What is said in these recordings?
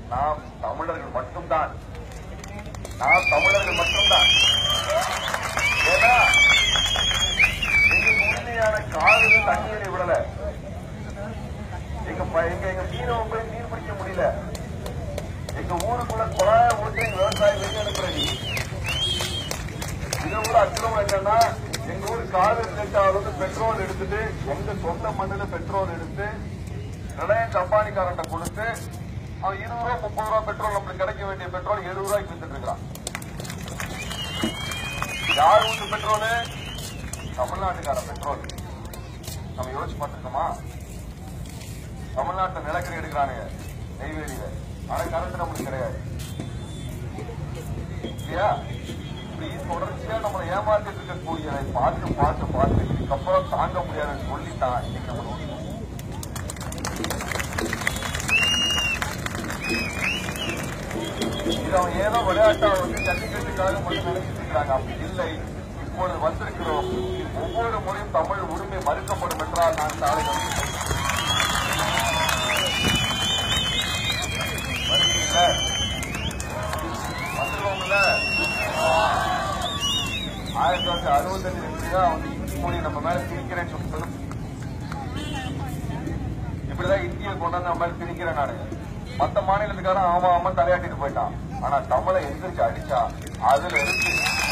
நாம் தமிழர்கள் மட்டும்தான் நாம் தமிழர்கள் மட்டும்தான் ஏன்னா எங்க உண்மையான காதல் தண்ணீரை விடல எங்க ப- எங்க எங்க மீனவ போய் மீன் பிடிக்க முடியல எங்க ஊருக்குள்ள குழாய ஊற்றி எங்க விவசாயம் வெளியே அனுப்புறது இதை விட அக்கிரமம் என்னன்னா எங்க ஊர் காவிரி டெல்டாவில் வந்து பெட்ரோல் எடுத்துட்டு எங்க சொந்த மண்ணுல பெட்ரோல் எடுத்து ரிலையன்ஸ் அம்பானிக்காரன்ட்ட கொடுத்து அவன் இருபது ரூபா முப்பது ரூபா பெட்ரோல் நம்மளுக்கு கிடைக்க வேண்டிய பெட்ரோல் எழுபது ரூபாய்க்கு வித்துட்டு இருக்கான் யார் ஊத்து பெட்ரோலு தமிழ்நாட்டுக்கார பெட்ரோல் நம்ம யோசிச்சு பார்த்துருக்கோமா தமிழ்நாட்டுல நிலக்கரி எடுக்கிறானுங்க நெய்வேலியில ஆனா கரண்ட் நம்மளுக்கு கிடையாது இல்லையா இப்படி தொடர்ச்சியா நம்மளை ஏமாத்திட்டு இருக்கக்கூடியதை பார்த்து பார்த்து பார்த்து இதுக்கப்புறம் தாங்க முடியாதுன்னு சொல்லித்தான் இன்னைக்கு நம்ம நோக்கி இது அவன் ஏதோ விளையாட்டா வந்து ஜல்லிக்கட்டுக்காக மட்டும் நினைச்சிட்டு இருக்காங்க அப்படி இல்லை இப்பொழுது வந்திருக்கிறோம் ஒவ்வொரு முறையும் தமிழ் உரிமை மறுக்கப்படும் என்றால் நான் சாலை வருகிறீங்களா வந்துருவோம்ல ஆயிரத்தி தொள்ளாயிரத்தி அறுபத்தஞ்சு தான் வந்து இந்தி மொழி நம்ம மேல திணிக்கிறேன்னு சொல்லிட்டு இப்படிதான் இந்திய கொண்டாந்து நம்ம மேல திணிக்கிறேன் நானு மத்த மாநிலத்துக்காரன் ஆமா ஆமா தலையாட்டிட்டு போயிட்டான் ஆனா தமிழை எந்திரிச்சு அடிச்சா அதுல இருக்கு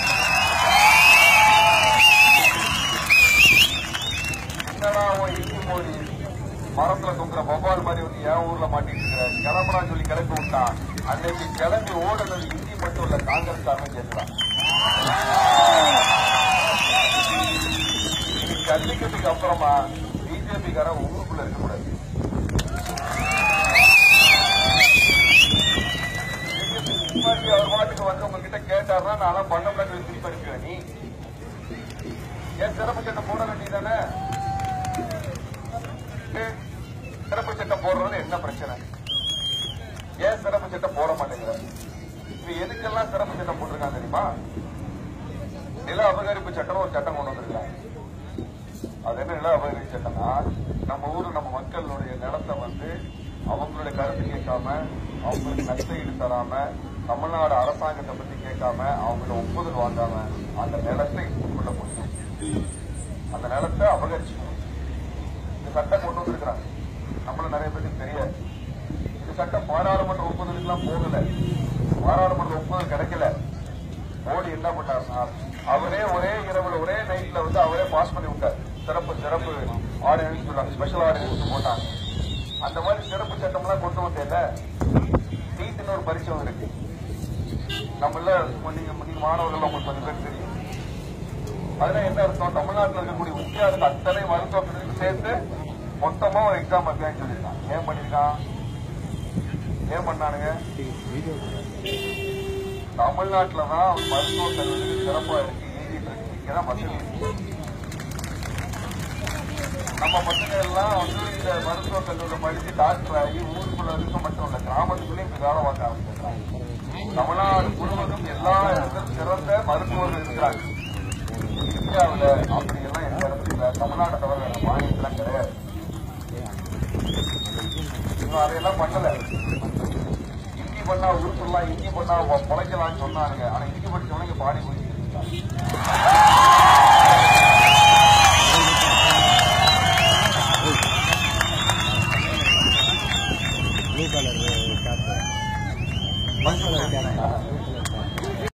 என்னடா உன் இந்தி மொழி மரத்துல தொங்குற பபால் மாதிரி வந்து என் ஊர்ல மாட்டிட்டு இருக்கிற கிளம்புறா சொல்லி கிளப்பி விட்டான் அன்னைக்கு கிளம்பி ஓடுனது இந்தி மட்டும் இல்ல காங்கிரஸ் காரன் கேட்கிறான் ஜல்லிக்கட்டுக்கு அப்புறமா பிஜேபி காரன் ஊருக்குள்ள இருக்கக்கூடாது பிஜேபி அவர் பாட்டுக்கு வந்து உங்ககிட்ட கேட்டாருன்னா நான் பண்ண முடியாது திருப்பி அனுப்புவேன் நீ ஏன் சிறப்பு சட்டம் போட வேண்டியதானே சிறப்பு சட்டம் போடுறது என்ன பிரச்சனை ஏன் சிறப்பு சட்டம் போட மாட்டேங்கிற இப்ப எதுக்கெல்லாம் சிறப்பு சட்டம் போட்டிருக்காங்க தெரியுமா நில அபகரிப்பு சட்டம் ஒரு சட்டம் கொண்டு வந்திருக்காங்க அது என்ன நில அபகரிப்பு சட்டம்னா நம்ம ஊரு நம்ம மக்களுடைய நிலத்தை வந்து அவங்களுடைய கருத்து கேட்காம அவங்களுக்கு நஷ்டஈடு தராம தமிழ்நாடு அரசாங்கத்தை பத்தி கேட்காம அவங்கள ஒப்புதல் வாங்காம அந்த நிலத்தை கொள்ள முடியும் அந்த நிலத்தை அபகரிச்சுக்கணும் இந்த சட்டம் கொண்டு வந்திருக்கிறாங்க நம்மள நிறைய பேருக்கு தெரியாது இந்த சட்டம் பாராளுமன்ற ஒப்புதலுக்குலாம் போகல பாராளுமன்ற ஒப்புதல் கிடைக்கல மோடி என்ன பண்ணாருன்னா அவரே ஒரே இரவுல ஒரே நைட்ல வந்து அவரே பாஸ் பண்ணி விட்டார் சிறப்பு சிறப்பு ஆர்டினன்ஸ் சொல்றாங்க ஸ்பெஷல் ஆர்டினன்ஸ் போட்டாங்க அந்த மாதிரி சிறப்பு சட்டம்லாம் கொண்டு வந்தேல நீட்னு ஒரு பரிசு இருக்கு நம்மள நீங்க நீங்க மாணவர்கள் உங்களுக்கு கொஞ்சம் பேர் தெரியும் அதுல என்ன அர்த்தம் தமிழ்நாட்டில் இருக்கக்கூடிய முக்கிய அரசு அத்தனை மருத்துவர்களுக்கு சேர்த்து மொத்தமா ஒரு எக்ஸாம் வைக்கலாம்னு சொல்லியிருக்கான் ஏன் பண்ணிருக்கான் ஏன் பண்ணானுங்க தமிழ்நாட்டுல தான் மருத்துவ கல்வி சிறப்பா இருக்கு எழுதிட்டு இருக்கு இங்கதான் வசதி இருக்கு. நம்ம பசங்க எல்லாம் வந்து இந்த மருத்துவ கல்லூரியில் படிச்சு டாக்டர் ஆகி ஊருக்குள்ள இருக்க மட்டும் இல்ல கிராமத்துக்குள்ளேயும் இப்ப வேலை பார்க்க ஆரம்பிச்சிருக்காங்க தமிழ்நாடு முழுவதும் எல்லா இடத்திலும் சிறந்த மருத்துவர்கள் இருக்கிறாங்க இந்தியாவுல அப்படி எல்லாம் எந்த இடத்துல தமிழ்நாட்டை தவிர வேற மாநிலத்திலாம் கிடையாது இன்னும் அதையெல்லாம் பண்ணல இந்தி பண்ணா உருட்டுலாம் இந்தி பண்ணா பொ- பொழைக்கலாம்னு சொன்னானுங்க ஆனா இந்தி படிச்சவனுங்க பாடி போயிட்டு blue colour cap blue colour gap